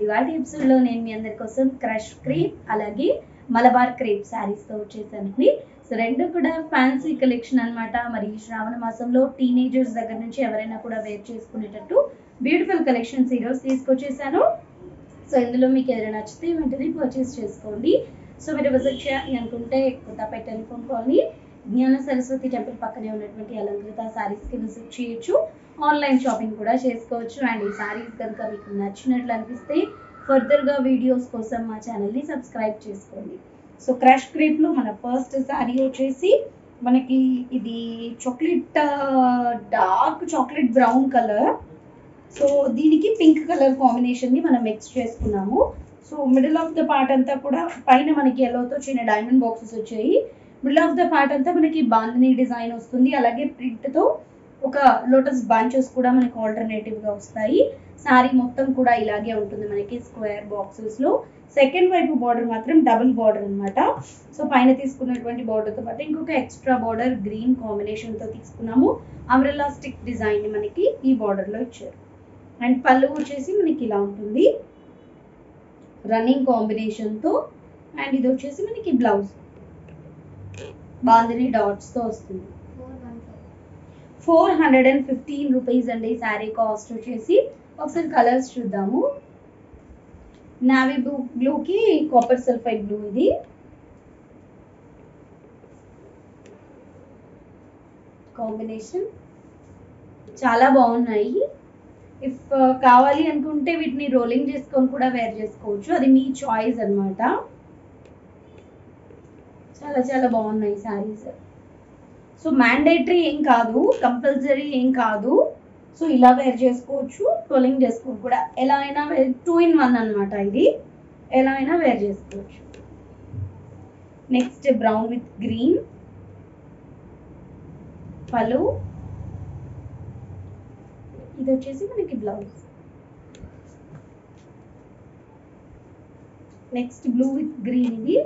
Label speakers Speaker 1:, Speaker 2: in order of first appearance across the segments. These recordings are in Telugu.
Speaker 1: ఇవాళ ఎపిసోడ్లో నేను మీ అందరి కోసం క్రష్ క్రీప్ అలాగే మలబార్ క్రేప్ శారీస్తో వచ్చేసానండి సో రెండు కూడా ఫ్యాన్సీ కలెక్షన్ అన్నమాట మరి ఈ శ్రావణ మాసంలో టీనేజర్స్ దగ్గర నుంచి ఎవరైనా కూడా వేర్ చేసుకునేటట్టు బ్యూటిఫుల్ కలెక్షన్స్ ఈరోజు తీసుకొచ్చేసాను సో ఇందులో మీకు ఏదైనా నచ్చితే వెంటనే పర్చేస్ చేసుకోండి సో మీరు విజిట్ చేయాలి అనుకుంటే కొత్తపై టెలిఫోన్ కాల్ని జ్ఞాన సరస్వతి టెంపుల్ పక్కనే ఉన్నటువంటి అలంకృత శారీస్కి విజిట్ చేయొచ్చు ఆన్లైన్ షాపింగ్ కూడా చేసుకోవచ్చు అండ్ ఈ శారీస్ కనుక మీకు నచ్చినట్లు అనిపిస్తే ఫర్దర్గా వీడియోస్ కోసం మా ఛానల్ని సబ్స్క్రైబ్ చేసుకోండి సో క్రష్ క్రీప్లో మన ఫస్ట్ శారీ వచ్చేసి మనకి ఇది chocolate dark chocolate brown colour so దీనికి పింక్ కలర్ కాంబినేషన్ని మనం మిక్స్ చేసుకున్నాము so middle of the part అంతా కూడా పైన మనకి ఎల్లోతో చిన్న డైమండ్ బాక్సెస్ వచ్చాయి మిడిల్ ఆఫ్ ద పార్ట్ అంతా మనకి బాందని డిజైన్ వస్తుంది అలాగే ప్రింట్తో ఒక లోటస్ బంచెస్ కూడా మనకి ఆల్టర్నేటివ్గా వస్తాయి శారీ మొత్తం కూడా ఇలాగే ఉంటుంది మనకి స్క్వేర్ బాక్సెస్లో సెకండ్ వైపు బార్డర్ మాత్రం డబుల్ బార్డర్ అన్నమాట సో పైన తీసుకున్నటువంటి బార్డర్తో పాటు ఇంకొక ఎక్స్ట్రా బార్డర్ గ్రీన్ కాంబినేషన్తో తీసుకున్నాము అమ్రెల్లా స్టిక్ డిజైన్ మనకి ఈ బార్డర్లో ఇచ్చారు అండ్ పళ్ళు వచ్చేసి మనకి ఇలా ఉంటుంది రన్నింగ్ కాంబినేషన్తో అండ్ ఇది వచ్చేసి మనకి బ్లౌజ్ బాందిని డాట్స్తో వస్తుంది four hundred and fifteen rupees అండి శారీ కాస్ట్ వచ్చేసి ఒకసారి కలర్స్ చూద్దాము నావీ బ్లూ బ్లూకి కాపర్ సల్ఫైడ్ బ్లూ ఇది కాంబినేషన్ చాలా బాగున్నాయి ఇఫ్ కావాలి అనుకుంటే వీటిని రోలింగ్ చేసుకొని కూడా వేర్ చేసుకోవచ్చు అది మీ చాయిస్ అన్నమాట చాలా చాలా బాగున్నాయి శారీస్ సో మ్యాండేటరీ ఏం కాదు కంపల్సరీ ఏం కాదు సో ఇలా వేర్ చేసుకోవచ్చు రోలింగ్ చేసుకోవచ్చు కూడా ఎలా అయినా టూ ఇన్ వన్ అన్నమాట ఇది ఎలా అయినా వేర్ చేసుకోవచ్చు నెక్స్ట్ బ్రౌన్ విత్ గ్రీన్ పలు ఇది వచ్చేసి మనకి blouse next blue with green ఇది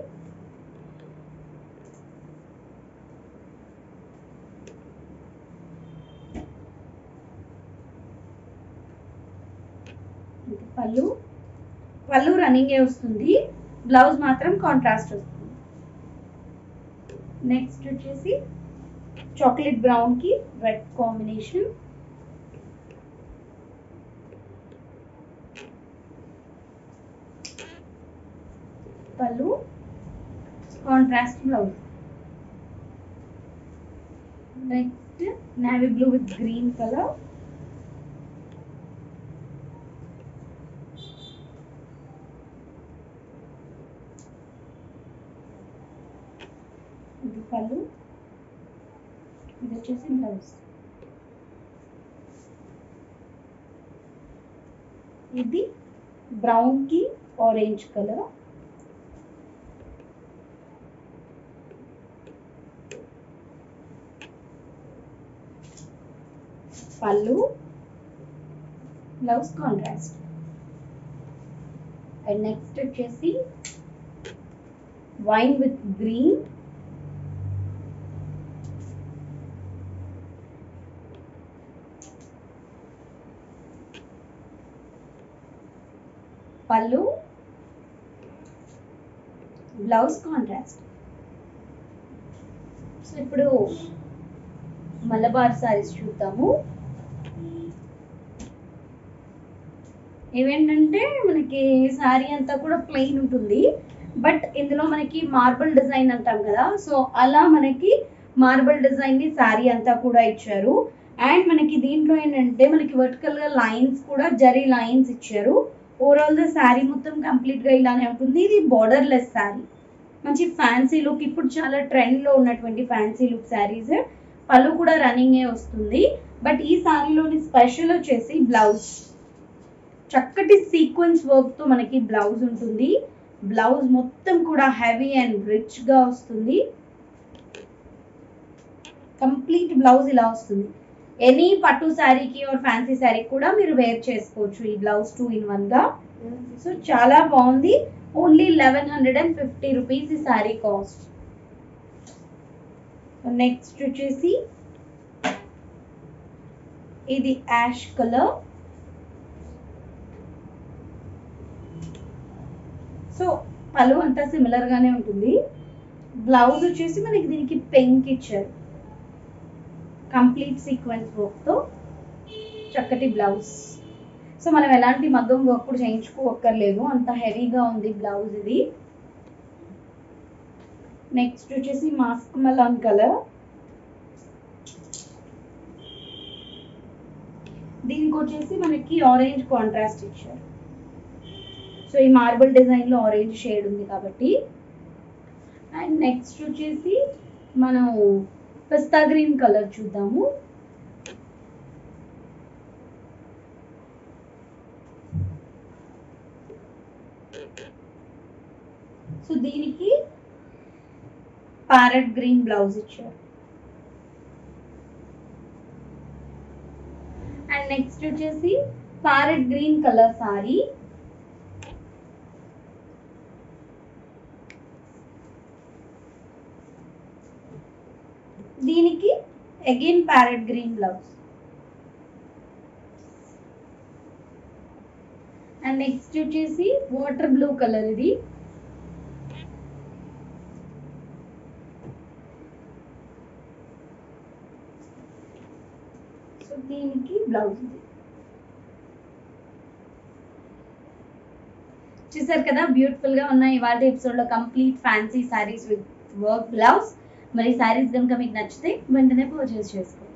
Speaker 1: ఇది పళ్ళు పళ్ళు రన్నింగే వస్తుంది బ్లౌజ్ మాత్రం కాంట్రాస్ట్ వస్తుంది నెక్స్ట్ వచ్చేసి చాక్లెట్ బ్రౌన్ కి రెడ్ కాంబినేషన్ పళ్ళు contrast blouse next navy blue with green colour ఇది పళ్ళు ఇది వచ్చేసి బ్లౌజ్ ఇది బ్రౌన్ కి ఆరెంజ్ కలర్ పళ్ళు బ్లౌజ్ కాంట్రాస్ట్ అండ్ నెక్స్ట్ వచ్చేసి వైన్ విత్ గ్రీన్ పళ్ళు బ్లౌజ్ కాంట్రాస్ట్ సో ఇప్పుడు మలబార్ సారీస్ చూద్దాము ఏవేంటంటే మనకి శారీ అంతా కూడా ప్లెయిన్ ఉంటుంది బట్ ఇందులో మనకి మార్బుల్ డిజైన్ అంటాం కదా సో అలా మనకి మార్బుల్ డిజైన్ ని శారీ అంతా కూడా ఇచ్చారు అండ్ మనకి దీంట్లో ఏంటంటే మనకి వర్టికల్ గా లైన్స్ కూడా జరీ లైన్స్ ఇచ్చారు ఓవరాల్ ద శారీ మొత్తం కంప్లీట్ గా ఇలానే ఉంటుంది ఇది బార్డర్ లెస్ శారీ మంచి ఫ్యాన్సీ లుక్ ఇప్పుడు చాలా ట్రెండ్ లో ఉన్నటువంటి ఫ్యాన్సీ లుక్ శారీస్ పళ్ళు కూడా రన్నింగే వస్తుంది బట్ ఈ శారీలోని స్పెషల్ వచ్చేసి బ్లౌజ్ చక్కటి సీక్వెన్స్ వర్క్ తో మనకి బ్లౌజ్ ఉంటుంది బ్లౌజ్ మొత్తం కూడా హెవీ అండ్ రిచ్ గా వస్తుంది కంప్లీట్ బ్లౌజ్ ఇలా వస్తుంది ఎనీ పట్టు శారీకి ఆర్ ఫ్యాన్సీ శారీ కూడా మీరు వేర్ చేసుకోవచ్చు ఈ బ్లౌజ్ టూ ఇన్ వన్ గా సో చాలా బాగుంది only eleven hundred and fifty rupees ఈ శారీ కాస్ట్ నెక్స్ట్ వచ్చేసి ఇది యాష్ కలర్ సో పలు అంతా సిమిలర్ గానే ఉంటుంది బ్లౌజ్ వచ్చేసి మనకి దీనికి పెంక్ ఇచ్చారు కంప్లీట్ సీక్వెన్స్ వర్క్ తో చక్కటి బ్లౌజ్ సో మనం ఎలాంటి మగ్గం వర్క్ కూడా చేయించుకోక్కర్లేదు అంత హెవీగా ఉంది బ్లౌజ్ ఇది నెక్స్ట్ వచ్చేసి మాస్క్ మలాన్ కలర్ దీనికి వచ్చేసి మనకి ఆరెంజ్ కాంట్రాస్ట్ ఇచ్చారు సో ఈ మార్బుల్ డిజైన్ లో ఆరెంజ్ షేడ్ ఉంది కాబట్టి అండ్ నెక్స్ట్ వచ్చేసి మనం పిస్తా గ్రీన్ కలర్ చూద్దాము సో దీనికి ప్యారెట్ గ్రీన్ బ్లౌజ్ ఇచ్చారు అండ్ నెక్స్ట్ వచ్చేసి ప్యారెట్ గ్రీన్ కలర్ సారీ దీనికి again parrot green blouse and next వచ్చేసి వాటర్ బ్లూ కలర్ ఇది సో దీనికి బ్లౌజ్ ఇది చూసారు కదా బ్యూటిఫుల్ గా ఉన్న ఇవాళ ఎపిసోడ్ లో complete fancy sarees with work blouse మరి శారీస్ కనుక మీకు నచ్చితే వెంటనే పర్చేస్ చేసుకోండి